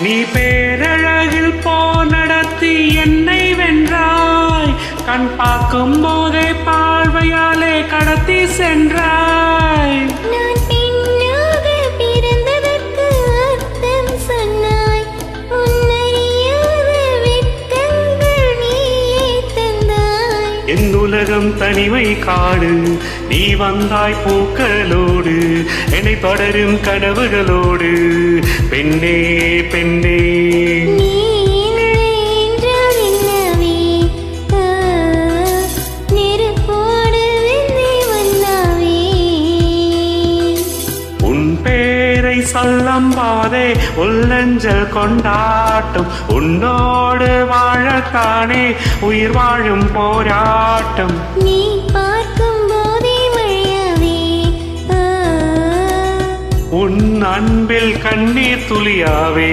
நீ பேரழகில் போ நடத்தி என்னை வென்றாய் கண் பார்க்கும் போதே பார்வையாலே கடத்தி சென்றாய் நான் பெண்ணாக பிறந்ததற்கு அர்த்தம் சொன்னாய் உன்னறியாத வெட்கங்கள் நீயே தந்தாய் என் உலகம் தனிமை காடு நீ வந்தாய் பூக்களோடு என்னை தொடரும் கனவுகளோடு பெண்ணே பெண்ணே நீ இல்லை என்றால் என்னவே ஆ, நெருப்போடு வெந்தை வந்தாவே உன் பேரை சொல்லும் போதே உள்ளஞ்சல் கொண்டாட்டம் உன்னோடு வாழத்தானே உயிர் வாழும் போராட்டம் நீ பார்க்கும் போதே மழையாவே ஆ, உன் அன்பில் கண்ணீர் துளியாவே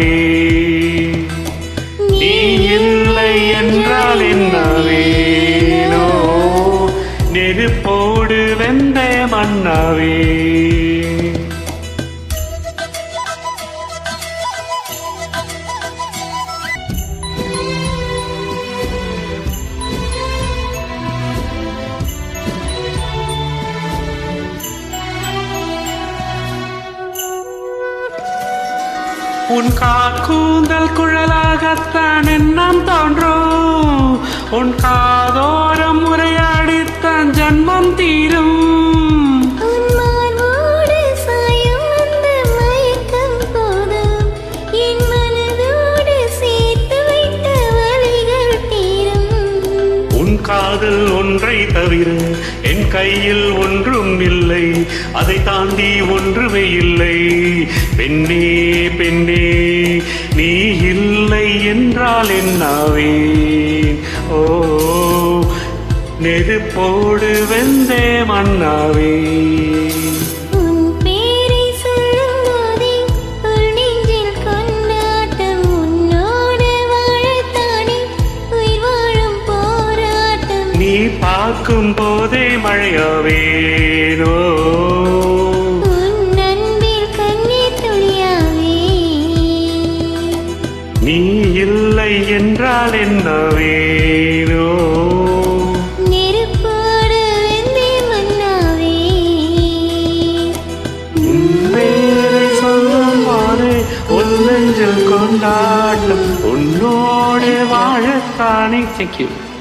நீ இல்லை என்றால் என்னவேனோ நெருப்போடு வெந்த மன்னாவே உன் காக்கூந்தல் குழலாகத்தான் எண்ணம் தோன்றும் உன் காதோரம் உரையாடித்தான் ஜன்மம் தீரும் உன் மார்போடு சாயும் அந்த மயக்கம் போதும் என் மனதோடு சேர்த்து வைத்த வலிகள் தீரும் உன் காதல் ஒன்றை தவிர என் கையில் ஒன்றும் இல்லை அதை தாண்டி ஒன்றுமே இல்லை பெண்ணே பெண்ணே நீ இல்லை என்றால் என்னாவேன் ஓ நெருப்போடு வெந்தே மன்னாவே உன் பேரை சொல்லும்போதே உள் நெஞ்சில் கொண்டாட்டம் உன்னோடு வாழத்தானே உயிர் வாழும் போராட்டம் நீ பார்க்கும் போதே மழையாவேனோ உன் அன்பில் கண்ணீர் துளியாவே நீ இல்லை என்றால் என்னவேனோ நெருப்போடு வெந்தே மன்னாவே பேரை சொல்லும் போது உள்ளஞ்சல் கொண்டாட்டம் உன்னோடு வாழத்தானே தேங்க்யூ